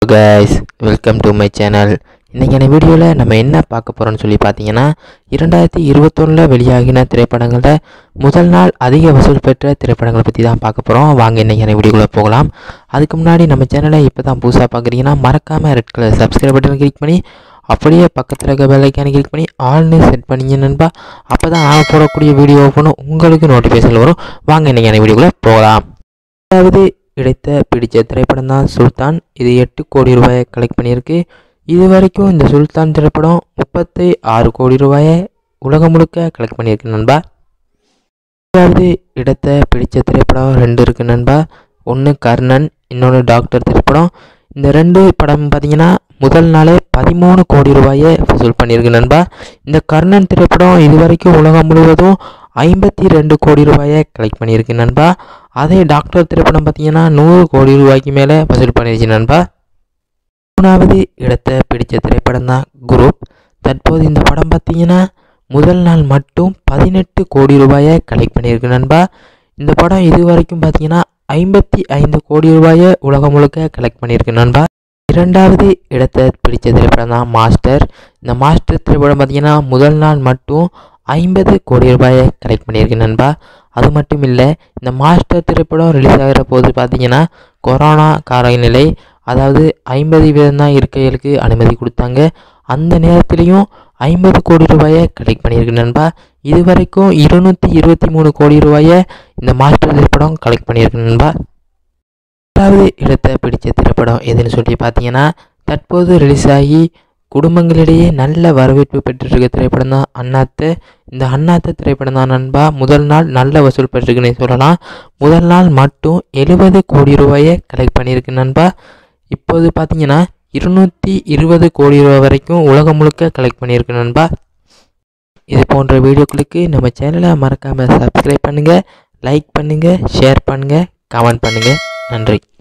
guys welcome to my channel இன்றைக்கான வீடியோவில் நம்ம என்ன பார்க்க போகிறோம்னு சொல்லி பார்த்தீங்கன்னா இரண்டாயிரத்தி இருபத்தொன்னில் வெளியாகின திரைப்படங்களில் முதல் நாள் அதிக வசூல் பெற்ற திரைப்படங்களை பற்றி தான் பார்க்க போகிறோம் வாங்க இன்றைக்கான வீடியோக்குள்ளே போகலாம் அதுக்கு முன்னாடி நம்ம சேனலை இப்போ தான் புதுசாக பார்க்குறீங்கன்னா மறக்காமல் red colour subscribe button click பண்ணி அப்படியே பக்கத்தில் இருக்க பெல்லைக்கான கிளிக் பண்ணி ஆல்னு செட் பண்ணிங்க நண்பா அப்போ தான் நான் போடக்கூடிய வீடியோ ஓப்பனும் உங்களுக்கு நோட்டிஃபிகேஷன் வரும் வாங்க இன்றைக்கான வீடியோக்குள்ளே போகலாம் அதாவது கிடைத்த பிடிச்ச திரைப்படம் தான் சுல்தான் இது எட்டு கோடி ரூபாயை கலெக்ட் பண்ணியிருக்கு இது வரைக்கும் இந்த சுல்தான் திரைப்படம் முப்பத்தி ஆறு கோடி ரூபாயை உலகம் முழுக்க கலெக்ட் பண்ணியிருக்கு நண்பா அதாவது இடத்த பிடிச்ச திரைப்படம் ரெண்டு இருக்குது நண்பா ஒன்று கர்ணன் இன்னொன்று டாக்டர் திரைப்படம் இந்த ரெண்டு படம் பார்த்தீங்கன்னா முதல் நாளே பதிமூணு கோடி ரூபாயை வசூல் பண்ணியிருக்கு நண்பா இந்த கர்ணன் திரைப்படம் இது வரைக்கும் உலகம் முழுவதும் ஐம்பத்தி ரெண்டு கோடி ரூபாயை கலெக்ட் பண்ணியிருக்கு நண்பா அதே டாக்டர் திரைப்படம் பார்த்தீங்கன்னா நூறு கோடி ரூபாய்க்கு மேலே வசூல் பண்ணிருச்சு நண்பா மூணாவது இடத்தை பிடிச்ச திரைப்படம் தான் குரூப் தற்போது இந்த படம் பார்த்தீங்கன்னா முதல் நாள் மட்டும் பதினெட்டு கோடி ரூபாயை கலெக்ட் பண்ணியிருக்கு நண்பா இந்த படம் இது வரைக்கும் பார்த்தீங்கன்னா ஐம்பத்தி ஐந்து கோடி ரூபாயை உலகம் முழுக்க கலெக்ட் பண்ணியிருக்கு நண்பா இரண்டாவது இடத்தை பிடிச்ச திரைப்படம் தான் மாஸ்டர் இந்த மாஸ்டர் திரைப்படம் பார்த்தீங்கன்னா முதல் நாள் மட்டும் ஐம்பது கோடி ரூபாயை கலெக்ட் பண்ணியிருக்கு நண்பா அது மட்டும் இல்லை இந்த மாஸ்டர் திரைப்படம் ரிலீஸ் ஆகிற போது பார்த்தீங்கன்னா கொரோனா காலநிலை அதாவது ஐம்பது வீதம் தான் இருக்கைகளுக்கு அனுமதி கொடுத்தாங்க அந்த நேரத்துலையும் ஐம்பது கோடி ரூபாயை கலெக்ட் பண்ணியிருக்கு நண்பா இது வரைக்கும் இருநூற்றி இருபத்தி மூணு கோடி ரூபாயை இந்த மாஸ்டர் திரைப்படம் கலெக்ட் பண்ணியிருக்கு நண்பா ரெண்டாவது இடத்தை பிடிச்ச திரைப்படம் எதுன்னு சொல்லி பார்த்தீங்கன்னா தற்போது ரிலீஸ் ஆகி குடும்பங்களிடையே நல்ல வரவேற்பு பெற்றிருக்க திரைப்படம் தான் அண்ணாத்த இந்த அண்ணாத்த திரைப்படம் தான் நண்பா முதல் நாள் நல்ல வசூல் பெற்றிருக்குன்னு சொல்லலாம் முதல் நாள் மட்டும் எழுபது கோடி ரூபாயை கலெக்ட் பண்ணியிருக்கு நண்பா இப்போது பார்த்தீங்கன்னா இருநூற்றி இருபது கோடி ரூபாய் வரைக்கும் உலகம் முழுக்க கலெக்ட் பண்ணியிருக்கு நண்பா இது போன்ற வீடியோக்களுக்கு நம்ம சேனலை மறக்காமல் சப்ஸ்கிரைப் பண்ணுங்கள் லைக் பண்ணுங்கள் ஷேர் பண்ணுங்கள் கமெண்ட் பண்ணுங்கள் நன்றி